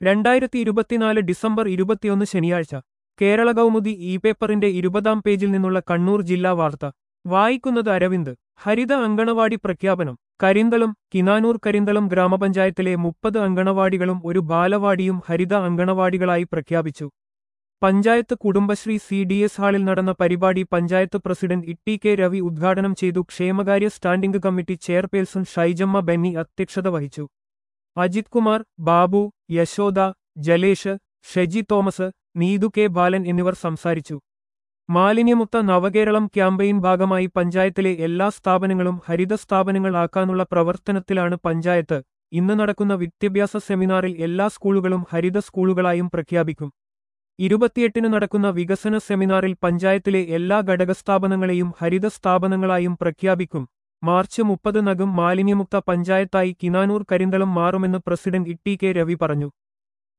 രണ്ടായിരത്തി ഇരുപത്തിനാല് ഡിസംബർ ഇരുപത്തിയൊന്ന് ശനിയാഴ്ച കേരള കൗമുദി ഇ പേപ്പറിന്റെ ഇരുപതാം പേജിൽ നിന്നുള്ള കണ്ണൂർ ജില്ലാ വാർത്ത വായിക്കുന്നത് അരവിന്ദ് ഹരിത അങ്കണവാടി പ്രഖ്യാപനം കരിന്തളം കിനാനൂർ കരിന്തളം ഗ്രാമപഞ്ചായത്തിലെ മുപ്പത് അങ്കണവാടികളും ഒരു ബാലവാടിയും ഹരിത അങ്കണവാടികളായി പ്രഖ്യാപിച്ചു panchayat Kudumbashree C D S ഹാളിൽ നടന്ന പരിപാടി പഞ്ചായത്ത് പ്രസിഡന്റ് ഇട്ടി കെ രവി ഉദ്ഘാടനം ചെയ്തു ക്ഷേമകാര്യ standing committee chairperson Shyjamma Benny അധ്യക്ഷത വഹിച്ചു അജിത് കുമാർ ബാബു യശോദ ജലേഷ് ഷെജി തോമസ് നീതു കെ ബാലൻ എന്നിവർ സംസാരിച്ചു മാലിന്യമുക്ത നവകേരളം ക്യാമ്പയിൻ ഭാഗമായി പഞ്ചായത്തിലെ എല്ലാ സ്ഥാപനങ്ങളും ഹരിത സ്ഥാപനങ്ങൾ ആക്കാനുള്ള പ്രവർത്തനത്തിലാണ് പഞ്ചായത്ത് ഇന്ന് നടക്കുന്ന വിദ്യാഭ്യാസ സെമിനാറിൽ എല്ലാ സ്കൂളുകളും ഹരിത സ്കൂളുകളായും പ്രഖ്യാപിക്കും ഇരുപത്തിയെട്ടിന് നടക്കുന്ന വികസന സെമിനാറിൽ പഞ്ചായത്തിലെ എല്ലാ ഘടകസ്ഥാപനങ്ങളെയും ഹരിത സ്ഥാപനങ്ങളായും പ്രഖ്യാപിക്കും മാർച്ച് മുപ്പതിനകം മാലിന്യമുക്ത പഞ്ചായത്തായി കിനാനൂർ കരിന്തളം മാറുമെന്ന് പ്രസിഡന്റ് ഇട്ടി കെ രവി പറഞ്ഞു